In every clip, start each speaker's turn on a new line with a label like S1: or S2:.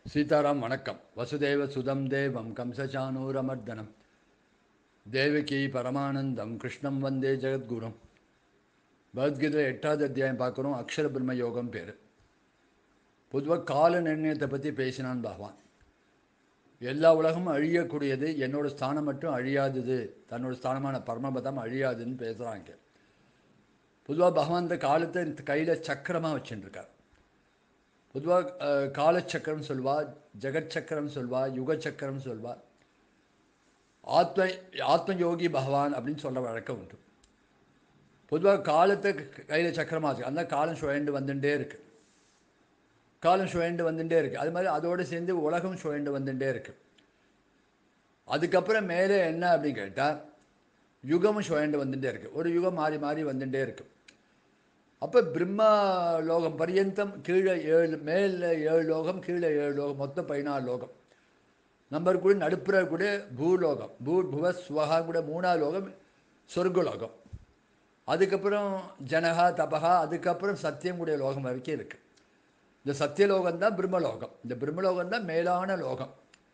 S1: சீதாராம் வணக்கம் வசுதேவ சுதம் தேவம் கம்சச்சானூரமர்தனம் தேவகி பரமானந்தம் கிருஷ்ணம் வந்தே ஜெகத்குரும் பகவத்கீதை எட்டாவது அத்தியாயம் பார்க்குறோம் அக்ஷர பிரம்ம யோகம் பேர் பொதுவாக கால நிர்ணயத்தை பற்றி பேசினான் பகவான் எல்லா உலகமும் அழியக்கூடியது என்னோட ஸ்தானம் மட்டும் அழியாதது தன்னோட ஸ்தானமான பரமபதம் அழியாதுன்னு பேசுகிறாங்க பொதுவாக பகவான் இந்த காலத்தை கையில் சக்கரமாக வச்சுட்டுருக்கார் பொதுவாக காலச்சக்கரம் சொல்வா ஜெகத் சக்கரம் சொல்வா யுக சக்கரம் சொல்வா ஆத்ம ஆத்ம யோகி பகவான் அப்படின்னு சொல்ல வழக்கம் உண்டு பொதுவாக காலத்தை கையில் சக்கரமாக இருக்கு அந்த காலம் சுழண்டு வந்துட்டே இருக்கு காலம் சுழண்டு வந்துட்டே இருக்கு அது மாதிரி அதோடு சேர்ந்து உலகம் சுழண்டு வந்துட்டே இருக்கு அதுக்கப்புறம் மேலே என்ன அப்படின்னு கேட்டால் யுகமும் சுழண்டு வந்துட்டே இருக்கு ஒரு யுகம் மாறி மாறி வந்துட்டே இருக்கு அப்போ பிரம்மா லோகம் பரியந்தம் கீழே ஏழு மேலே ஏழு லோகம் கீழே ஏழு லோகம் மொத்தம் பதினாலு லோகம் நம்பர் கூட நடுப்புற கூட பூலோகம் பூ புவ ஸ்வகா கூட மூணாவது லோகம் சொர்க்கலோகம் அதுக்கப்புறம் ஜனகா தபகா அதுக்கப்புறம் சத்தியம் கூடிய லோகம் வரைக்கும் இருக்குது இந்த சத்தியலோகம் தான் பிரம்மலோகம் இந்த பிரம்மலோகம் தான் மேலான லோகம்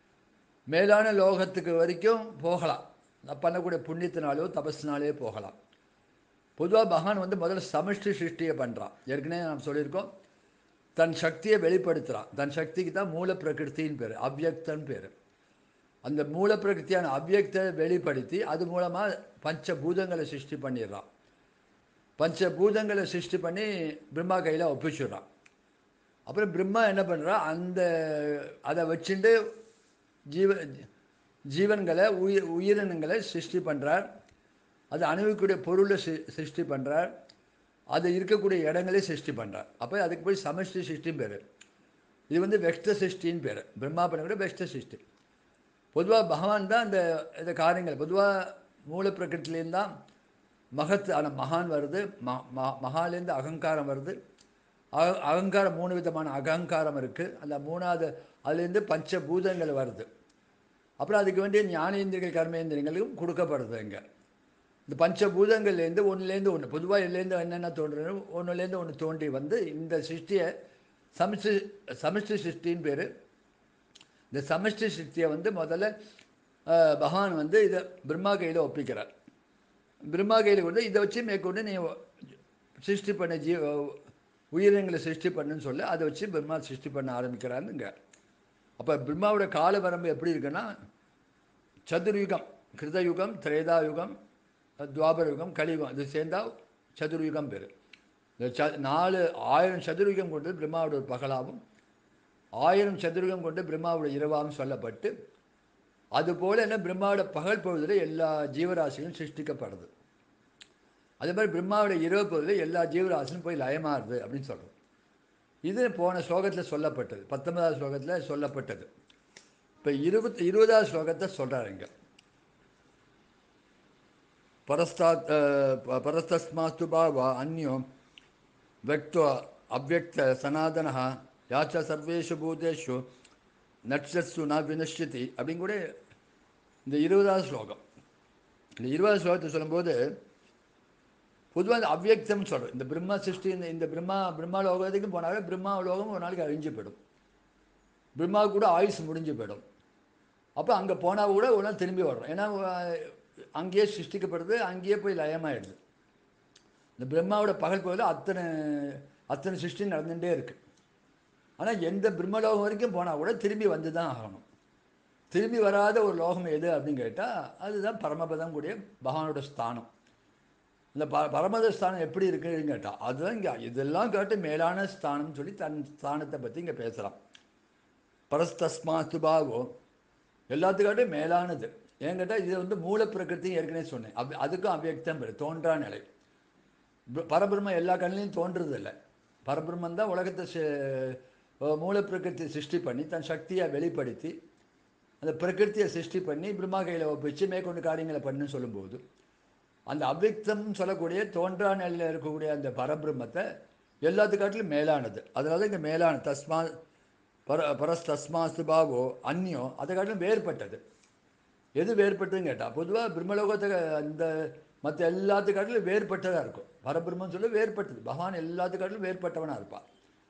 S1: மேலான லோகத்துக்கு வரைக்கும் போகலாம் பண்ணக்கூடிய புண்ணியத்தினாலோ தபஸ்னாலே போகலாம் பொதுவாக பகவான் வந்து முதல்ல சமஷ்டி சிருஷ்டியை பண்ணுறான் ஏற்கனவே நாம் சொல்லியிருக்கோம் தன் சக்தியை வெளிப்படுத்துகிறான் தன் சக்திக்கு தான் மூல பிரகிருத்தின்னு பேர் அவ்யக்தன் பேர் அந்த மூல பிரகிருத்தியான அவ்யக்தை வெளிப்படுத்தி அது மூலமாக பஞ்சபூதங்களை சிருஷ்டி பண்ணிடுறான் பஞ்சபூதங்களை சிருஷ்டி பண்ணி பிரம்மா கையில் ஒப்பிச்சுடுறான் அப்புறம் பிரம்மா என்ன பண்ணுறா அந்த அதை வச்சுட்டு ஜீவ ஜீவன்களை உயிர் உயிரினங்களை சிருஷ்டி பண்ணுறார் அது அணுவிக்கூடிய பொருளை சி சிருஷ்டி பண்ணுறார் அது இருக்கக்கூடிய இடங்களே சிருஷ்டி பண்ணுறார் அப்போ அதுக்கு போய் சமஷ்டி சிருஷ்டின்னு பேர் இது வந்து வெக்த சிருஷ்டின்னு பேர் பிரம்மா பண்ணக்கூடிய வெக்த சிருஷ்டி பொதுவாக பகவான் தான் அந்த இந்த காரியங்கள் பொதுவாக மூல பிரகிருத்திலேருந்து தான் மகத் ஆன மகான் வருது ம மகாலேருந்து அகங்காரம் வருது அக அகங்காரம் மூணு விதமான அகங்காரம் இருக்குது அந்த மூணாவது அதுலேருந்து பஞ்சபூதங்கள் வருது அப்புறம் அதுக்கு வேண்டிய ஞானேந்திரிகள் கர்மேந்திரியங்களும் கொடுக்கப்படுது இங்கே இந்த பஞ்சபூதங்கள்லேருந்து ஒன்றுலேருந்து ஒன்று பொதுவாக இதுலேருந்து என்னென்ன தோன்றுறது ஒன்றுலேருந்து ஒன்று தோன்றி வந்து இந்த சிருஷ்டியை சமிஷ்டி சமிஷ்டி சிருஷ்டின்னு பேர் இந்த சமிஷ்டி சிருஷ்டியை வந்து முதல்ல பகவான் வந்து இதை பிரம்மா கையில் ஒப்பிக்கிறார் பிரம்மா கையில் கொண்டு இதை வச்சு மேற்கொண்டு நீ சிருஷ்டி பண்ண ஜீ உயிரினங்களை சிருஷ்டி பண்ணுன்னு சொல்லி அதை வச்சு பிரம்மா சிருஷ்டி பண்ண ஆரம்பிக்கிறாருங்க அப்போ பிரம்மாவோட கால வரம்பு எப்படி இருக்குன்னா சதுர்யுகம் கிருதயுகம் திரேதாயுகம் துவாபர யுகம் கலியுகம் இது சேர்ந்தால் சதுர்யுகம் பேர் இந்த ச நாலு ஆயிரம் சதுர்யுகம் கொண்டு பிரம்மாவோட ஒரு பகலாகவும் ஆயிரம் சதுர்யுகம் கொண்டு பிரம்மாவோட இரவாகவும் சொல்லப்பட்டு அதுபோல் என்ன பிரம்மாவோட பகல் பொழுதில் எல்லா ஜீவராசிகளும் சிருஷ்டிக்கப்படுது அதே மாதிரி பிரம்மாவோட இரவு பொழுதில் எல்லா ஜீவராசியும் போய் லயமாறுது அப்படின்னு சொல்கிறோம் இது போன ஸ்லோகத்தில் சொல்லப்பட்டது பத்தொன்பதாவது ஸ்லோகத்தில் சொல்லப்பட்டது இப்போ இருபத் இருபதாவது ஸ்லோகத்தை சொல்கிறாருங்க பரஸ்தாத் பரஸ்தஸ்மாஸ்து பாவா அந்யோ व्यक्त्वा अव्यक्त सनातनः யாச்ச சர்வேஷு பூதேஷு நட்சத்சு ந வினஷ்யதி அப்படின்னு கூட இந்த இருபதாவது ஸ்லோகம் இந்த இருபதாவது ஸ்லோகத்தை சொல்லும்போது பொதுவாக இந்த அவ்வியக்தம் சொல்கிறோம் இந்த பிரம்மா சிருஷ்டி இந்த இந்த பிரம்மா பிரம்மா லோகத்துக்கு போனாலே பிரம்மா லோகம் ஒரு நாளைக்கு அழிஞ்சு போயிடும் பிரம்மா கூட ஆயுஸ் முடிஞ்சு போயிடும் அப்போ அங்கே போனால் கூட ஒரு நாள் திரும்பி வர்றோம் ஏன்னா அங்கேயே சிருஷ்டிக்கப்படுது அங்கேயே போய் லயமாயிடுது இந்த பிரம்மாவோட பகல் போதில் அத்தனை அத்தனை சிருஷ்டி நடந்துகிட்டே இருக்குது ஆனால் எந்த பிரம்மலோகம் வரைக்கும் போனால் கூட திரும்பி வந்து தான் ஆகணும் திரும்பி வராத ஒரு லோகம் எது அப்படின்னு கேட்டால் அதுதான் பரமபதம் கூடிய பகவானோட ஸ்தானம் இந்த ப பரமத ஸ்தானம் எப்படி இருக்குன்னு கேட்டால் அதுதான் இங்கே இதெல்லாம் கேட்டு மேலான ஸ்தானம்னு சொல்லி தன் ஸ்தானத்தை பற்றி இங்கே பேசலாம் பரஸ்தஸ்மாஸ்து பாவோ எல்லாத்துக்காட்டும் மேலானது ஏன் கேட்டால் இது வந்து மூல பிரகிருத்தி ஏற்கனவே சொன்னேன் அவ் அதுக்கும் அவ்வியக்தம் பேர் தோன்றா நிலை பரபிரம்மம் எல்லா கண்ணிலையும் தோன்றுறது இல்லை பரபிரம்மன் தான் உலகத்தை மூல பிரகிருத்தியை சிருஷ்டி பண்ணி தன் சக்தியை வெளிப்படுத்தி அந்த பிரகிருத்தியை சிருஷ்டி பண்ணி பிரம்மா கையில் ஒப்பிச்சு மேற்கொண்டு காரியங்களை பண்ணுன்னு சொல்லும்போது அந்த அவ்வியக்தம் சொல்லக்கூடிய தோன்றா நிலையில் இருக்கக்கூடிய அந்த பரபிரம்மத்தை எல்லாத்துக்காட்டிலும் மேலானது அதனால இங்கே மேலான தஸ்மா பர பரஸ் தஸ்மாஸ்து பாவோ அந்நியோ அதை காட்டிலும் வேறுபட்டது எது வேறுபட்டதுன்னு கேட்டால் பொதுவாக பிரம்மலோகத்தை அந்த மற்ற எல்லாத்துக்காட்டிலும் வேறுபட்டதாக இருக்கும் பரபிரம்மன் சொல்ல வேறுபட்டது பகவான் எல்லாத்துக்காட்டிலும் வேறுபட்டவனாக இருப்பான்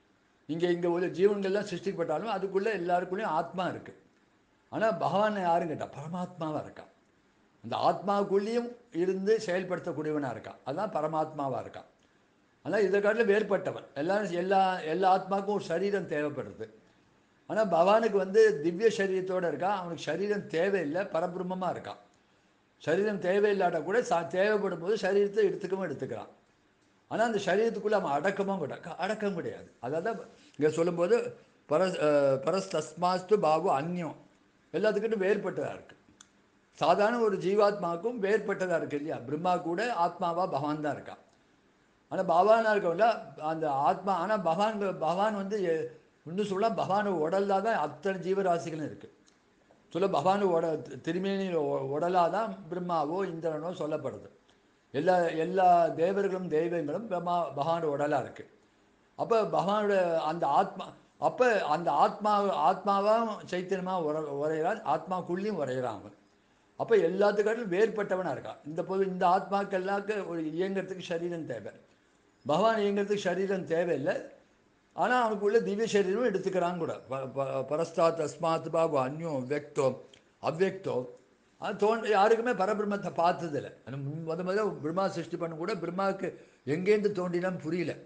S1: இங்கே இங்கே உள்ள ஜீவன்கள்லாம் சிருஷ்டிக்கப்பட்டாலும் அதுக்குள்ளே எல்லாருக்குள்ளேயும் ஆத்மா இருக்குது ஆனால் பகவான் யாரும் கேட்டா பரமாத்மாவாக இருக்கான் அந்த ஆத்மாவுக்குள்ளேயும் இருந்து செயல்படுத்தக்கூடியவனாக இருக்கான் அதான் பரமாத்மாவாக இருக்கான் ஆனால் இதை காட்டிலும் வேறுபட்டவன் எல்லாரும் எல்லா எல்லா ஆத்மாவுக்கும் ஒரு சரீரம் தேவைப்படுறது ஆனால் பகவானுக்கு வந்து திவ்ய சரீரத்தோடு இருக்கான் அவனுக்கு சரீரம் தேவையில்லை பரபிரம்மமாக இருக்கான் சரீரம் தேவையில்லாட்ட கூட சா தேவைப்படும் போது சரீரத்தை எடுத்துக்கவும் எடுத்துக்கிறான் ஆனால் அந்த சரீரத்துக்குள்ளே அவன் அடக்கமும் கிடையாது அடக்கம் கிடையாது அதாவது இங்கே சொல்லும்போது பரஸ் அஹ், பரஸ் தஸ்மாஸ்து பாபு அந்நியம் எல்லாத்துக்கிட்டும் வேறுபட்டதாக இருக்குது சாதாரண ஒரு ஜீவாத்மாவுக்கும் வேறுபட்டதாக இருக்குது இல்லையா பிரம்மா கூட ஆத்மாவா பகவான் தான் இருக்கான் ஆனால் பகவானாக இருக்கவங்கள அந்த ஆத்மா ஆனால் பகவான் பகவான் வந்து எ- இன்னும் சொல்ல பகவான் உடலாக தான் அத்தனை ஜீவராசிகளும் இருக்குது சொல்ல பகவான் உட திருமேனி உ- உடலாக தான் பிரம்மாவோ இந்திரனோ சொல்லப்படுது எல்லா எல்லா தேவர்களும் தெய்வங்களும் பிரம்மா பகவான் உடலாக இருக்குது அப்போ பகவானோட அந்த ஆத்மா அப்போ அந்த ஆத்மா ஆத்மாவாக சைத்தன்யமாக உர உரைகிறான் ஆத்மாக்குள்ளேயும் உரைகிறான் அவன் அப்போ எல்லாத்துக்காட்டிலும் வேறுபட்டவனாக இருக்கான் இந்த பொது இந்த ஆத்மாக்கெல்லாக்கு ஒரு இயங்கிறதுக்கு சரீரம் தேவை பகவான் இயங்கிறதுக்கு சரீரம் தேவையில்லை ஆனால் அவனுக்குள்ள திவ்ய சரீரம் எடுத்துக்கிறான் கூட ப- ப- பரஸ்தாத் தஸ்மாத் பாபு அந்யோம் வெக்தோ அவ்வக்தோ அது தோன் யாருக்குமே பரபிரம்மத்தை பார்த்ததில்லை அது முன் முத முதல்ல பிரம்மா சிருஷ்டி பண்ண கூட பிரம்மாவுக்கு எங்கேருந்து தோண்டினான்னு புரியல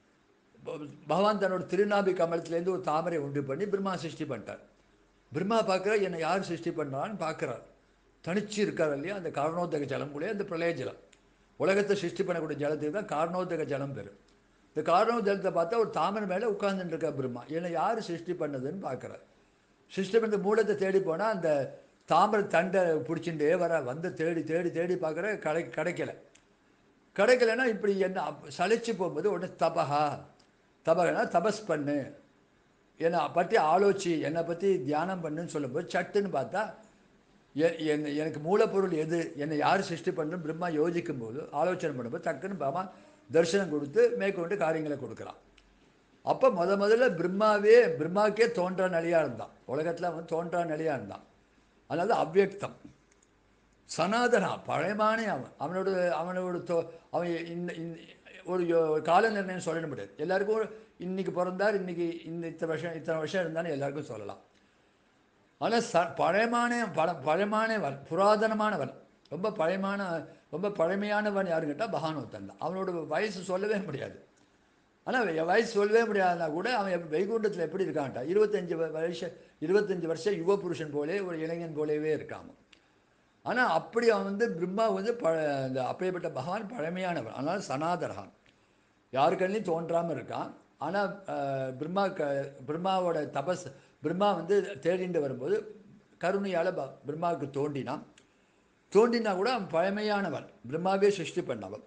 S1: ப- பகவான் தன்னோட திருநாபி கமலத்திலேருந்து ஒரு தாமரை உண்டு பண்ணி பிரம்மா சிருஷ்டி பண்ணிட்டார் பிரம்மா பார்க்குற என்னை யார் சிருஷ்டி பண்ணான்னு பார்க்குறார் தனிச்சு இருக்கார் இல்லையா அந்த காரணோதக ஜலம் கூட அந்த பிரளய ஜலம் உலகத்தை சிருஷ்டி பண்ணக்கூடிய ஜலத்துக்கு தான் காரணோதக ஜலம் பேர் இந்த காரணோத ஜலத்தை பார்த்தா ஒரு தாமரை மேலே உட்கார்ந்துட்டு இருக்கா பிரம்மா என்னை யார் சிருஷ்டி பண்ணதுன்னு பார்க்குறார் சிருஷ்டி பண்ண மூலத்தை தேடி போனால் அந்த தாமரை தண்டை பிடிச்சிட்டே வர வந்து தேடி தேடி தேடி பார்க்குற கடை கிடைக்கல கிடைக்கலன்னா இப்படி என்ன அப்- சலிச்சு போகும்போது உடனே தபஹா தபகனா தபஸ் பண்ணு என்னை பற்றி ஆலோசி என்னை பற்றி தியானம் பண்ணுன்னு சொல்லும்போது சட்டுன்னு பார்த்தா எ- என் எனக்கு மூலப்பொருள் எது என்னை யார் சிருஷ்டி பண்ணணும் பிரம்மா யோசிக்கும் போது ஆலோசனை பண்ணும்போது டக்குன்னு பாமா தரிசனம் கொடுத்து மேற்கொண்டு காரியங்களை கொடுக்குறான் அப்போ முத முதல்ல பிரம்மாவே பிரம்மாவுக்கே தோன்றா நிலையாக இருந்தான் உலகத்தில் அவன் தோன்றா நிலையாக இருந்தான் அதனால அவ்யக்தம் சனாதனா பழையமானே அவன் அவனோட அவனோட தோ அவன் இந்த இந்த ஒரு யோ- கால நிர்ணயம் சொல்ல முடியாது எல்லாருக்கும் ஒரு இன்னைக்கு பிறந்தார் இன்னைக்கு இந்த இத்தனை வருஷம் இத்தனை வருஷம் இருந்தாலும் எல்லாருக்கும் சொல்லலாம் ஆனால் ச பழையமான பழ பழமானவன் புராதனமானவன் ரொம்ப பழையமான ரொம்ப பழமையானவன் யாருன்னு கேட்டால் பகானோத்தன் தான் அவனோட வயசு சொல்லவே முடியாது ஆனால் வயசு சொல்லவே முடியாதுன்னா கூட அவன் எப்ப- வைகுண்டத்தில் எப்படி இருக்கான்ட்டா இருபத்தஞ்சு வ- வருஷம் இருபத்தஞ்சு வருஷம் யுவ புருஷன் போலே ஒரு இளைஞன் போலவே இருக்கான் ஆனால் அப்படி அவன் வந்து பிரம்மா வந்து ப இந்த அப்பேற்பட்ட பகவான் பழமையானவன் அதனால் சனாதரகான் யாருக்கண்ணையும் தோன்றாமல் இருக்கான் ஆனால் பிரம்மா க பிரம்மாவோட தபஸ் பிரம்மா வந்து தேடிண்டு வரும்போது கருணையால் ப பிரம்மாவுக்கு தோண்டினான் தோண்டினா கூட அவன் பழமையானவன் பிரம்மாவே சிருஷ்டி பண்ணவன்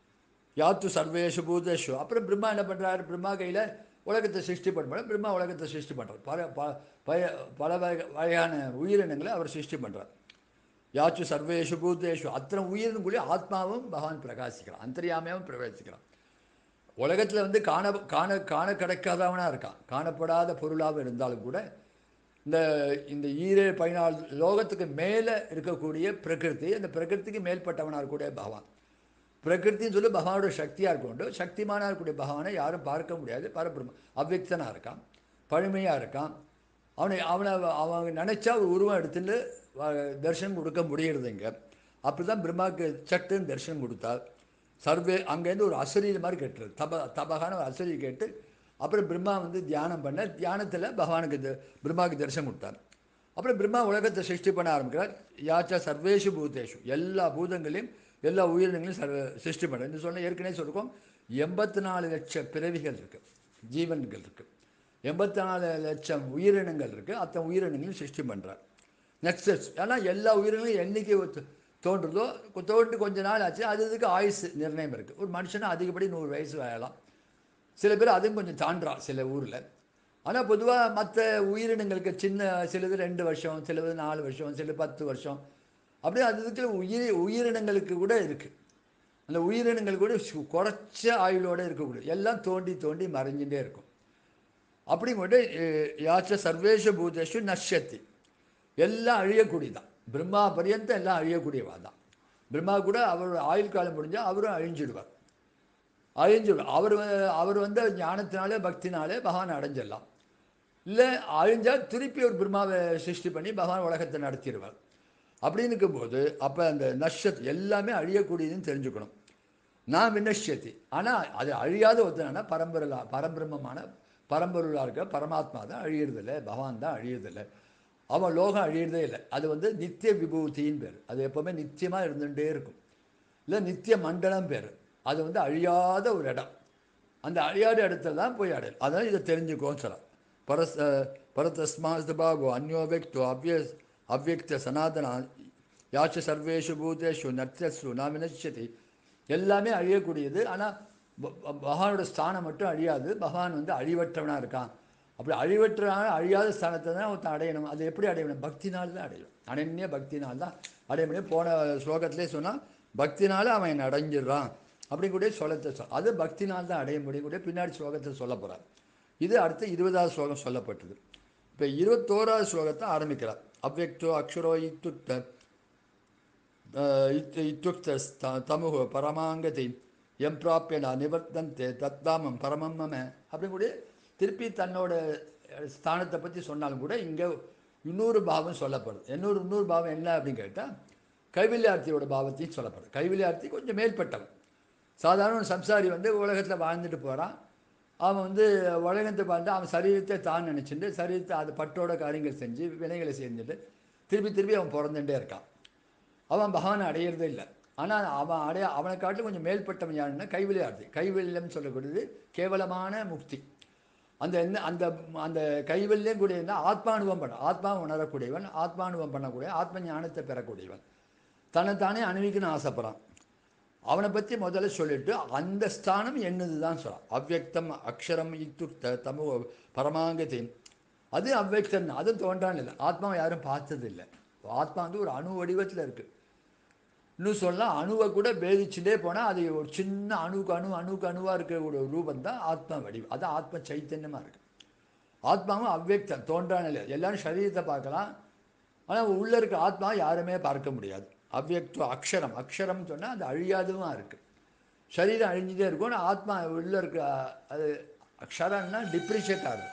S1: யாத்து சர்வேஷு பூதேஷு அப்புறம் பிரம்மா என்ன பண்ணுறாரு பிரம்மா கையில் உலகத்தை சிருஷ்டி பண்ணுறாரு பிரம்மா உலகத்தை சிருஷ்டி பண்ணுறார் பல ப பய பல வகை வகையான உயிரினங்களை அவர் சிருஷ்டி பண்ணுறார் யாச்சு சர்வேஷு பூதேஷு அத்தனை உயிரினுக்குள்ளே ஆத்மாவும் பகவான் பிரகாசிக்கிறான் அந்தரியாமையாவும் பிரகாசிக்கிறான் உலகத்தில் வந்து காண காண காண கிடைக்காதவனாக இருக்கான் காணப்படாத பொருளாக இருந்தாலும் கூட இந்த இந்த ஈரே பதினாலு லோகத்துக்கு மேலே இருக்கக்கூடிய பிரகிருதி அந்த பிரகிருதிக்கு மேல்பட்டவனாக இருக்கக்கூடிய பகவான் பிரகிருத்தின்னு சொல்லி பகவானோட சக்தியாக இருக்கொண்டு சக்திமானாக இருக்கக்கூடிய பகவானை யாரும் பார்க்க முடியாது பரபிரம்ம அவ்வக்தனாக இருக்கான் பழமையாக இருக்கான் அவனை அவனை அவன் நினச்சா ஒரு உருவம் எடுத்துட்டு வ- தரிசனம் கொடுக்க முடியறது இங்கே அப்படி தான் பிரம்மாவுக்கு சட்டுன்னு தரிசனம் கொடுத்தார் சர்வே அங்கேருந்து ஒரு அசரீர் மாதிரி கேட்டுரு தப தபகான ஒரு அசரீர் கேட்டு அப்புறம் பிரம்மா வந்து தியானம் பண்ண தியானத்தில் பகவானுக்கு த- பிரம்மாவுக்கு தரிசனம் கொடுத்தார் அப்புறம் பிரம்மா உலகத்தை சிருஷ்டி பண்ண ஆரம்பிக்கிறார் யாச்சா சர்வேஷு பூதேஷு எல்லா பூதங்களையும் எல்லா உயிரினங்களையும் சர்வ சிருஷ்டி பண்ண இந்த சொன்ன ஏற்கனவே சொல்லிருக்கோம் எண்பத்தி நாலு லட்சம் பிறவிகள் இருக்குது ஜீவன்கள் இருக்குது எண்பத்தி நாலு லட்சம் உயிரினங்கள் இருக்குது அத்தனை உயிரினங்களையும் சிருஷ்டி பண்ணுறார் நெக்ஸ்ட் ஏன்னா எல்லா உயிரினங்களும் என்னைக்கு ஒத்து- தோன்றுதோ கொ- தோன்றி கொஞ்ச நாள் ஆச்சு அது இதுக்கு ஆயுசு நிர்ணயம் இருக்குது ஒரு மனுஷனா அதிகப்படி நூறு வயசு வாழலாம் சில பேர் அதுவும் கொஞ்சம் தாண்டா சில ஊரில் ஆனால் பொதுவாக மற்ற உயிரினங்களுக்கு சின்ன சிலது ரெண்டு வருஷம் சிலது நாலு வருஷம் சில பத்து வருஷம் அப்படியே அது இதுக்கு உயிர் உயிரினங்களுக்கு கூட இருக்குது அந்த உயிரினங்கள் கூட சு- குறைச்ச ஆயுளோட இருக்கக்கூடிய எல்லாம் தோண்டி தோண்டி மறைஞ்சுட்டே இருக்கும் அப்படி மட்டும் யாச்ச சர்வேஷ பூதேஷு நஷ்யத்தி எல்லாம் அழியக்கூடியதான் பிரம்மா பரியந்தம் எல்லாம் அழியக்கூடியவா தான் பிரம்மா கூட அவரோட ஆயுள் காலம் முடிஞ்சால் அவரும் அழிஞ்சிடுவார் அழிஞ்சு அவர் வ- அவர் வந்து ஞானத்தினாலே பக்தினாலே பகவான் அடைஞ்சிடலாம் இல்லை அழிஞ்சால் திருப்பி ஒரு பிரம்மாவை சிருஷ்டி பண்ணி பகவான் உலகத்தை நடத்திடுவார் அப்படின்னு இருக்கும்போது அப்போ அந்த நஷ்டத் எல்லாமே அழியக்கூடியதுன்னு தெரிஞ்சுக்கணும் நான் வினஷ்யத்தி ஆனால் அது அழியாத ஒருத்தனா பரம்பரலா பரபிரம்மமான பரம்பொருளாக இருக்க பரமாத்மா தான் அழியறதில்லை பகவான் தான் அழியறதில்லை அவன் லோகம் அழியறதே இல்லை அது வந்து நித்திய விபூதின்னு பேர் அது எப்போவுமே நித்தியமாக இருந்துகிட்டே இருக்கும் இல்லை நித்திய மண்டலம் பேர் அது வந்து அழியாத ஒரு இடம் அந்த அழியாத இடத்துல தான் போய் அடையும் அதான் இதை தெரிஞ்சுக்கோன்னு சொல்லலாம் பரஸ் பரதஸ்மாஸ்து பாகோ அந்யோ வெக்தோ அவ்ய அவ்வக்த சனாதனா யாச்ச சர்வேஷு பூதேஷு நர்த்தசு நான் வினச்சதி எல்லாமே அழியக்கூடியது ஆனால் பகவானோட ஸ்தானம் மட்டும் அழியாது பகவான் வந்து அழிவற்றவனாக இருக்கான் அப்படி அழிவற்றவனான அழியாத ஸ்தானத்தை தான் ஒருத்தன் அடையணும் அது எப்படி அடையணும் பக்தினால் தான் அடையணும் அனன்ய பக்தினால் தான் அடைய முடியும் போன ஸ்லோகத்திலே சொன்னால் பக்தினால அவன் என்னை அடைஞ்சிடுறான் அப்படிங்கூடிய ஸ்லோகத்தை சொல் அது பக்தினால் தான் அடைய முடியும் கூட பின்னாடி ஸ்லோகத்தை சொல்ல போகிறார் இது அடுத்து இருபதாவது ஸ்லோகம் சொல்லப்பட்டது இப்போ இருபத்தோராவது ஸ்லோகத்தை ஆரம்பிக்கிறார் அவ்வக்தோ அக்ஷரோ இத்துக்த இத் இத்துக்த தமுக பரமாங்கதி எம் பிராப்பியனா நிவர்த்தந்தே தத்தாமம் பரமம் மம அப்படிங்கூட திருப்பி தன்னோட ஸ்தானத்தை பற்றி சொன்னாலும் கூட இங்கே இன்னொரு பாவம் சொல்லப்படுது இன்னொரு இன்னொரு பாவம் என்ன அப்படின்னு கேட்டால் கைவில்யார்த்தியோட பாவத்தையும் சொல்லப்படுது கைவில்யார்த்தி கொஞ்சம் மேல்பட்டவன் சாதாரண ஒரு சம்சாரி வந்து உலகத்தில் வாழ்ந்துட்டு போகிறான் அவன் வந்து உலகத்தை பார்த்து அவன் சரீரத்தை தான் நினச்சிட்டு சரீரத்தை அது பட்டோட காரியங்கள் செஞ்சு வினைகளை செஞ்சுட்டு திருப்பி திருப்பி அவன் பிறந்துட்டே இருக்கான் அவன் பகவானை அடையிறதே இல்லை ஆனால் அவன் அடைய அவனை காட்டிலும் கொஞ்சம் மேல்பட்டவன் யாருன்னா கைவிளையாடுது கைவில்யம் சொல்லக்கூடியது கேவலமான முக்தி அந்த என்ன அந்த அந்த கைவல்யம் கூடிய என்ன ஆத்மானுபவம் பண்ண ஆத்மா உணரக்கூடியவன் ஆத்மானுபவம் பண்ணக்கூடிய ஆத்ம ஞானத்தை பெறக்கூடியவன் தன்னைத்தானே அணிவிக்கணும்னு ஆசைப்படுறான் அவனை பற்றி முதல்ல சொல்லிட்டு அந்த ஸ்தானம் என்னது தான் சொல்கிறான் அவ்வக்தம் அக்ஷரம் இத்துக்த தமு பரமாங்கதி அது அவ்வக்தம் அது தோன்றான் இல்லை ஆத்மாவை யாரும் பார்த்தது இல்லை ஆத்மா வந்து ஒரு அணு வடிவத்தில் இருக்குது இன்னும் சொல்லலாம் அணுவை கூட பேதிச்சுட்டே போனால் அது ஒரு சின்ன அணுக்கு அணு அணுக்கு அணுவாக இருக்கிற ஒரு ரூபம் தான் ஆத்மா வடிவம் அதான் ஆத்ம சைத்தன்யமாக இருக்குது ஆத்மாவும் அவ்வக்தம் தோன்றான இல்லை எல்லாரும் சரீரத்தை பார்க்கலாம் ஆனால் உள்ளே இருக்க ஆத்மா யாருமே பார்க்க முடியாது அவ்வக்தம் அக்ஷரம் அக்ஷரம் சொன்னால் அது அழியாததுமா இருக்குது சரீரம் அழிஞ்சுட்டே இருக்கும் ஆனால் ஆத்மா உள்ளே இருக்க அது அக்ஷரம்னா டிப்ரிஷியேட் ஆகுது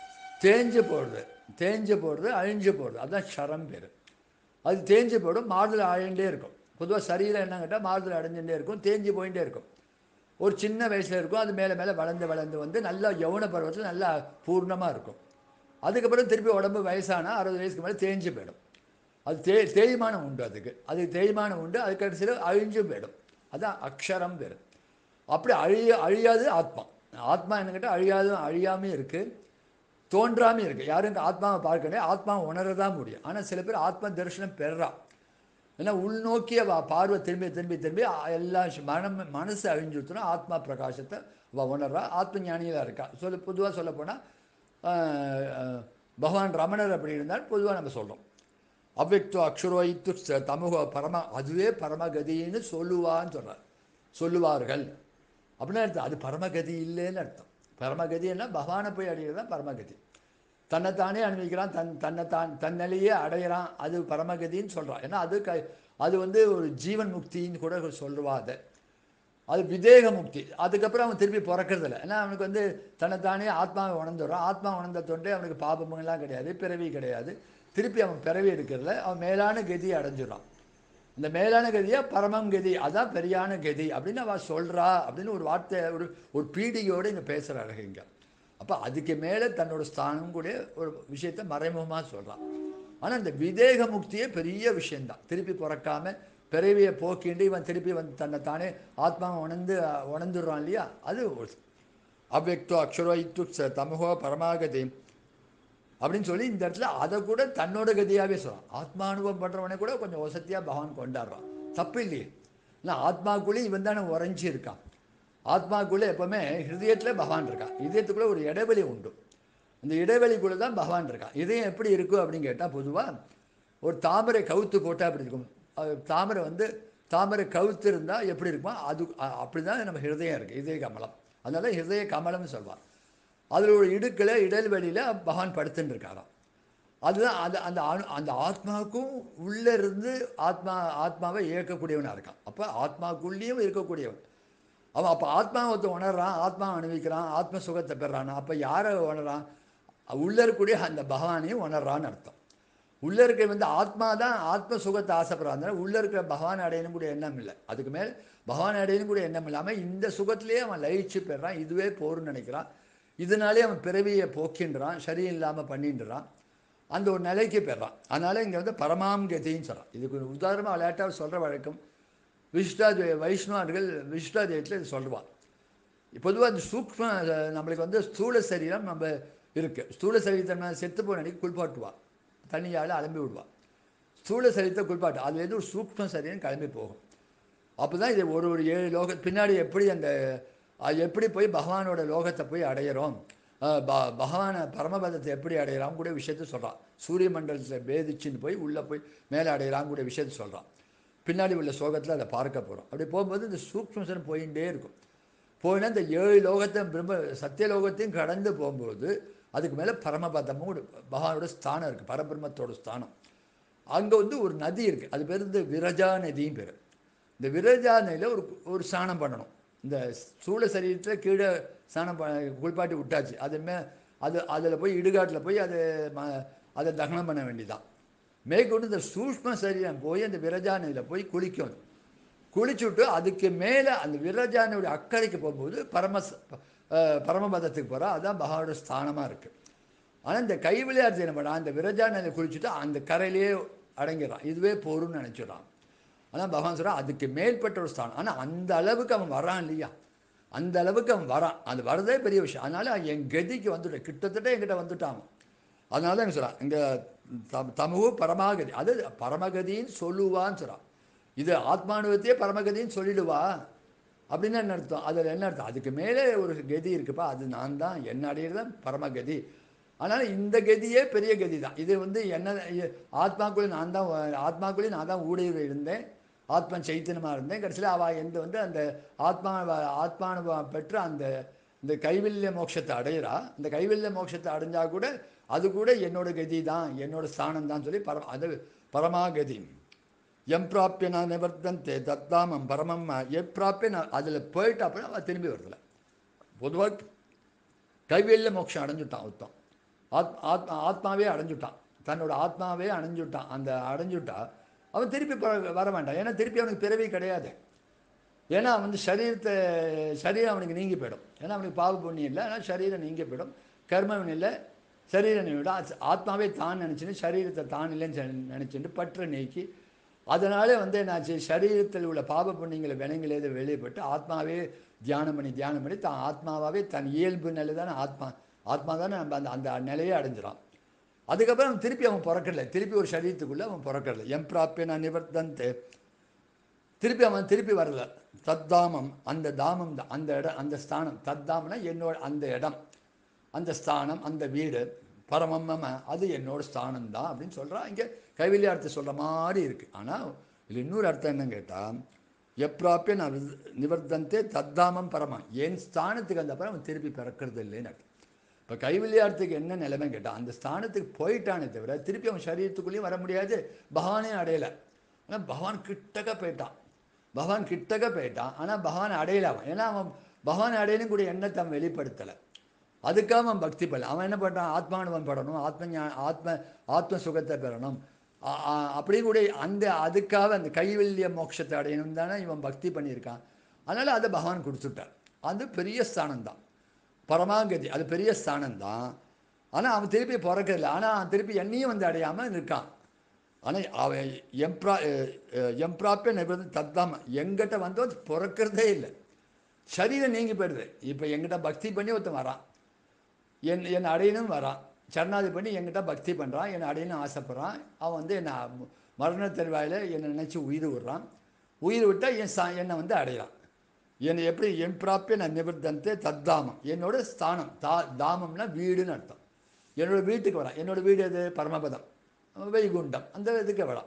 S1: தேஞ்சு போடுறது தேஞ்சு போடுறது அழிஞ்சு போடுறது அதுதான் ஷரம் பேர் அது தேஞ்சு போடும் மாறுதல் அழிண்டே இருக்கும் பொதுவாக சரீரம் என்ன கேட்டால் மாறுதல் அடைஞ்சுட்டே இருக்கும் தேஞ்சு போயிட்டே இருக்கும் ஒரு சின்ன வயசில் இருக்கும் அது மேலே மேலே வளர்ந்து வளர்ந்து வந்து நல்லா யௌவன பருவத்தில் நல்லா பூர்ணமாக இருக்கும் அதுக்கப்புறம் திருப்பி உடம்பு வயசானா அறுபது வயசுக்கு மேலே தேஞ்சு போயிடும் அது தே தேய்மானம் உண்டு அதுக்கு அது தேய்மானம் உண்டு அது கடைசியில் அழிஞ்சும் போயிடும் அதான் அக்ஷரம் பேர் அப்படி அழிய அழியாது ஆத்மா ஆத்மா என்ன கேட்டால் அழியாதும் அழியாமல் இருக்குது தோன்றாமல் இருக்குது யாரும் இங்க ஆத்மாவை பார்க்கணும் ஆத்மாவை உணரதான் முடியும் ஆனால் சில பேர் ஆத்ம தரிசனம் பெறா ஏன்னா உள்நோக்கிய வா- பார்வை திரும்பி திரும்பி திரும்பி அ- எல்லா ஷ்- மனம் மனசு அழிஞ்சுட்டுனா ஆத்மா பிரகாசத்தை அவ உணர்றா ஆத்ம ஞானியாக இருக்கா சொல்ல பொதுவாக சொல்ல போனால் பகவான் ரமணர் அப்படி இருந்தால் பொதுவாக நம்ம சொல்கிறோம் அவ்வக்தோ அக்ஷரோ இத்து ச- தமுக பரம அதுவே பரமகதின்னு சொல்லுவான்னு சொல்கிறார் சொல்லுவார்கள் அப்படின்னு அர்த்தம் அது பரமகதி இல்லைன்னு அர்த்தம் பரமகதின்னா பகவானை போய் அடைகிறது தான் பரமகதி தன்னைத்தானே அனுபவிக்கிறான் தன் தன்னைத்தான் தன்னிலையே அடையிறான் அது பரமகதின்னு சொல்கிறான் ஏன்னா அது க அது வந்து ஒரு ஜீவன் முக்தின்னு கூட சொல்லுவா அதை அது விதேக முக்தி அதுக்கப்புறம் அவன் திருப்பி பிறக்கறதில்ல ஏன்னா அவனுக்கு வந்து தன்னைத்தானே ஆத்மாவை உணர்ந்துடுறான் ஆத்மா உணர்ந்த தொண்டே அவனுக்கு பாபமெல்லாம் கிடையாது பிறவி கிடையாது திருப்பி அவன் பிறவி எடுக்கிறதுல அவன் மேலான கதியை அடைஞ்சிடுறான் இந்த மேலான கதியை பரமம் கதி அதான் பெரியான கதி அப்படின்னு அவன் சொல்கிறா அப்படின்னு ஒரு வார்த்தை ஒரு ஒரு பீடிகையோடு இங்கே பேசுகிறாரு இங்கே அப்போ அதுக்கு மேலே தன்னோட ஸ்தானம் கூட ஒரு விஷயத்தை மறைமுகமாக சொல்கிறான் ஆனால் இந்த விதேக முக்தியே பெரிய விஷயந்தான் திருப்பி பிறக்காம பிறவியை போக்கிண்டு இவன் திருப்பி வந்து தன்னை தானே ஆத்மாவை உணர்ந்து உணர்ந்துடுறான் இல்லையா அது ஒரு அவ்வக்தோ அக்ஷரோ இத்து ச தமகோ பரமாகதி அப்படின்னு சொல்லி இந்த இடத்துல அதை கூட தன்னோட கதியாகவே சொல்லலாம் ஆத்மானுபவம் பண்ணுறவனை கூட கொஞ்சம் வசதியாக பகவான் கொண்டாடுறான் தப்பு இல்லையே இல்லை ஆத்மாக்குள்ளே இவன் தானே உறைஞ்சி இருக்கான் ஆத்மாக்குள்ளே எப்போவுமே ஹிருதயத்தில் பகவான் இருக்கான் இதயத்துக்குள்ளே ஒரு இடைவெளி உண்டு அந்த இடைவெளிக்குள்ளே தான் பகவான் இருக்கான் இதயம் எப்படி இருக்கும் அப்படின்னு கேட்டால் பொதுவாக ஒரு தாமரை கவுத்து போட்டால் அப்படி இருக்கும் அது தாமரை வந்து தாமரை கவுத்து இருந்தால் எப்படி இருக்குமோ அது அ- அப்படி தான் நம்ம ஹிருதயம் இருக்குது இதய கமலம் அதனால ஹிருதய கமலம்னு சொல்வான் அதில் ஒரு இடுக்கில் இடைவெளியில் பகவான் படுத்துன்னு இருக்காராம் அதுதான் அந்த அந்த அணு அந்த ஆத்மாவுக்கும் உள்ளே இருந்து ஆத்மா ஆத்மாவை இயக்கக்கூடியவனாக இருக்கான் அப்போ ஆத்மாக்குள்ளேயும் இருக்கக்கூடியவன் அவன் அப்போ ஆத்மா ஒருத்தன் உணர்றான் ஆத்மா அனுபவிக்கிறான் ஆத்ம சுகத்தை பெறான் அப்போ யாரை உணர்றான் உள்ளே இருக்கக்கூடிய அந்த பகவானையும் உணர்றான்னு அர்த்தம் உள்ளே இருக்கிற வந்து ஆத்மா தான் ஆத்ம சுகத்தை ஆசைப்படுறாங்க உள்ளே இருக்கிற பகவான் அடையணும் கூட எண்ணம் இல்லை அதுக்கு மேல் பகவான் அடையணும் கூட எண்ணம் இல்லாமல் இந்த சுகத்திலேயே அவன் லயிச்சு பெறான் இதுவே போர்னு நினைக்கிறான் இதனாலே அவன் பிறவியை போக்கின்றான் சரி இல்லாமல் பண்ணின்றான் அந்த ஒரு நிலைக்கு பெறான் அதனால் இங்கே வந்து பரமாம் கதின்னு சொல்கிறான் இதுக்கு ஒரு உதாரணமாக விளையாட்டாக சொல்கிற வழக்கம் விசிஷ்டாத்வை வைஷ்ணவர்கள் விசிஷ்டாத்வைத்தில் இது சொல்லுவான் பொதுவாக இந்த சூக்ம நம்மளுக்கு வந்து ஸ்தூல சரீரம் நம்ம இருக்குது ஸ்தூல சரீரத்தை நம்ம செத்து போன அன்றைக்கி குளிப்பாட்டுவா தண்ணியால் அலம்பி விடுவா ஸ்தூல சரீரத்தை குளிப்பாட்டு அது எது ஒரு சூக்ம சரீரம் கிளம்பி போகும் அப்போ தான் இது ஒரு ஒரு ஏழு லோக பின்னாடி எப்படி அந்த அது எப்படி போய் பகவானோட லோகத்தை போய் அடையிறோம் அஹ் ப பகவான பரமபதத்தை எப்படி அடையிறான் கூட விஷயத்த சொல்கிறான் சூரிய மண்டலத்தில் பேதிச்சுன்னு போய் உள்ளே போய் மேலே அடையிறான் கூட விஷயத்த சொல்கிறான் பின்னாடி உள்ள சோகத்தில் அதை பார்க்க போகிறோம் அப்படி போகும்போது இந்த சூக்மசனம் போயிட்டே இருக்கும் போயினா இந்த ஏழு லோகத்தை பிரம்ம சத்தியலோகத்தையும் கடந்து போகும்போது அதுக்கு மேலே பரமபதமும் ஒரு பகவானோட ஸ்தானம் இருக்குது பரபிரம்மத்தோட ஸ்தானம் அங்கே வந்து ஒரு நதி இருக்குது அது பேர் இந்த விரஜா நதியும் பேர் இந்த விரஜா நதியில் ஒரு ஒரு ஸ்நானம் பண்ணணும் இந்த சூழ சரீரத்தில் கீழே ஸ்நானம் ப குளிப்பாட்டி விட்டாச்சு அது மே அது அதில் போய் இடுகாட்டில் போய் அது ம அதை தகனம் பண்ண வேண்டியதான் மேற்கொண்டு இந்த சூஷ்ம சரீரம் போய் அந்த விரஜா நதியில் போய் குளிக்கணும் குளிச்சுட்டு அதுக்கு மேலே அந்த விரஜானுடைய அக்கறைக்கு போகும்போது பரம பரமபதத்துக்கு போகிறா அதுதான் பகவானோட ஸ்தானமாக இருக்குது ஆனால் இந்த கை விளையாட்டு என்ன பண்ணா அந்த விரஜா நதியில் குளிச்சுட்டு அந்த கரையிலேயே அடங்கிடுறான் இதுவே போரும்னு நினச்சிடுறான் ஆனால் பகவான் சொல்கிறான் அதுக்கு மேற்பட்ட ஒரு ஸ்தானம் ஆனால் அந்த அளவுக்கு அவன் வரான் இல்லையா அந்த அளவுக்கு அவன் வரான் அது வரதே பெரிய விஷயம் அதனால் என் கதிக்கு வந்துட்டான் கிட்டத்தட்ட என்கிட்ட வந்துட்டான் அவன் அதனால தான் என்ன சொல்கிறான் இங்கே தம் தமுகு பரமாகதி அது பரமகதின்னு சொல்லுவான்னு சொல்கிறான் இது ஆத்மானுவத்தையே பரமகதின்னு சொல்லிடுவா அப்படின்னு என்ன அர்த்தம் அதில் என்ன அர்த்தம் அதுக்கு மேலே ஒரு கதி இருக்குப்பா அது நான் தான் என்ன அடையிறது தான் பரமகதி அதனால் இந்த கதியே பெரிய கதி தான் இது வந்து என்ன ஆத்மாக்குள்ளே நான் தான் ஆத்மாக்குள்ளே நான் தான் ஊடுருவி இருந்தேன் ஆத்மா சைத்தன்யமாக இருந்தேன் கடைசியில் அவள் எந்த வந்து அந்த ஆத்மா ஆத்மானுபவம் பெற்று அந்த இந்த கைவில்ய மோட்சத்தை அடையிறா இந்த கைவில்ய மோட்சத்தை அடைஞ்சா கூட அது கூட என்னோட கதி தான் என்னோட ஸ்தானம் தான் சொல்லி பரம் அது பரமாகதி எம் பிராப்பிய நான் நிவர்த்தந்தே தத்தாமம் பரமம் எப்பிராப்பிய நான் அதில் போயிட்டு அப்புறம் அவள் திரும்பி வரதில்ல பொதுவாக கைவேலில் மோட்சம் அடைஞ்சுட்டான் ஒருத்தன் ஆத் ஆத்மா ஆத்மாவே அடைஞ்சுட்டான் தன்னோட ஆத்மாவே அடைஞ்சுட்டான் அந்த அடைஞ்சுட்டா அவன் திருப்பி ப- வர வேண்டாம் ஏன்னா திருப்பி அவனுக்கு பிறவி கிடையாது ஏன்னா அவன் வந்து சரீரத்தை சரீரம் அவனுக்கு நீங்கி போயிடும் ஏன்னா அவனுக்கு பாவ புண்ணியம் இல்லை ஆனால் சரீரம் நீங்கி போயிடும் கர்மவன் இல்லை சரீரம் நீங்கிடும் ஆத்- ஆத்மாவே தான் நினச்சின்னு சரீரத்தை தான் இல்லைன்னு நினச்சிட்டு பற்ற நீக்கி அதனாலே வந்து என்னாச்சு சரீரத்தில் உள்ள பாப புண்ணியங்களை விலங்கிலேது வெளியப்பட்டு ஆத்மாவே தியானம் பண்ணி தியானம் பண்ணி தான் ஆத்மாவாகவே தன் இயல்பு நிலை தானே ஆத்மா ஆத்மா தானே நம்ம அந்த அந்த நிலையை அடைஞ்சிடான் அதுக்கப்புறம் அவன் திருப்பி அவன் பிறக்கல திருப்பி ஒரு சரீரத்துக்குள்ளே அவன் பிறக்கல எம் பிராப்பிய நான் நிவர்த்தந்தே திருப்பி அவன் திருப்பி வரல தத்தாமம் அந்த தாமம் தான் அந்த இடம் அந்த ஸ்தானம் தத்தாமம்னா என்னோட அந்த இடம் அந்த ஸ்தானம் அந்த வீடு பரமம் மம அது என்னோட ஸ்தானம் தான் அப்படின்னு சொல்கிறான் இங்கே கைவில்யார்த்தி சொல்கிற மாதிரி இருக்குது ஆனால் இதில் இன்னொரு அர்த்தம் என்னன்னு கேட்டால் எப்பிராப்பிய நான் நிவர்த்தந்தே தத்தாமம் பரமம் என் ஸ்தானத்துக்கு அந்த அப்புறம் அவன் திருப்பி பிறக்கிறது இல்லைன்னு அர்த்தம் இப்போ கைவில்யார்த்துக்கு என்ன நிலைமை கேட்டால் அந்த ஸ்தானத்துக்கு போயிட்டானே தவிர திருப்பி அவன் சரீரத்துக்குள்ளேயும் வர முடியாது பகவானே அடையலை ஆனால் பகவான் கிட்டக்க போயிட்டான் பகவான் கிட்டக்க போயிட்டான் ஆனால் பகவான் அடையலை அவன் ஏன்னா அவன் பகவான் அடையணும் கூட எண்ணத்தை அவன் வெளிப்படுத்தலை அதுக்காக அவன் பக்தி பண்ணல அவன் என்ன பண்ணுறான் ஆத்மானுவம் படணும் ஆத்ம ஞா- ஆத்ம ஆத்ம சுகத்தை பெறணும் ஆ- ஆ- அப்படி கூட அந்த அதுக்காக அந்த கைவல்ய மோட்சத்தை அடையணும் தானே இவன் பக்தி பண்ணியிருக்கான் அதனால் அதை பகவான் கொடுத்துட்டார் அது பெரிய ஸ்தானம் தான் பரமாகதி அது பெரிய ஸ்தானம் தான் ஆனால் அவன் திருப்பி பிறக்கல ஆனால் அவன் திருப்பி என்னையும் வந்து அடையாமல் இருக்கான் ஆனால் அவன் எம்ப்ரா எம்ப்ராப்பே நிபுண தத்தாம எங்கிட்ட வந்து அது பிறக்கிறதே இல்லை சரீரம் நீங்கி போயிடுது இப்போ எங்கிட்ட பக்தி பண்ணி ஒருத்தன் வரான் என் என்னை அடையணும் வரான் சரணாதி பண்ணி என்கிட்ட பக்தி பண்ணுறான் என்னை அடையணும் ஆசைப்பட்றான் அவன் வந்து என்னை ம- மரண தருவாயில் என்னை நினச்சி உயிர் விடுறான் உயிர் விட்டால் என் சா என்னை வந்து அடையலாம் என்னை எப்படி என் பிராப்பிய நான் நிவர்த்தந்தே தத்தாமம் என்னோட ஸ்தானம் தா தாமம்னா வீடுன்னு அர்த்தம் என்னோட வீட்டுக்கு வரான் என்னோட வீடு எது பரமபதம் வைகுண்டம் அந்த இதுக்கு வரான்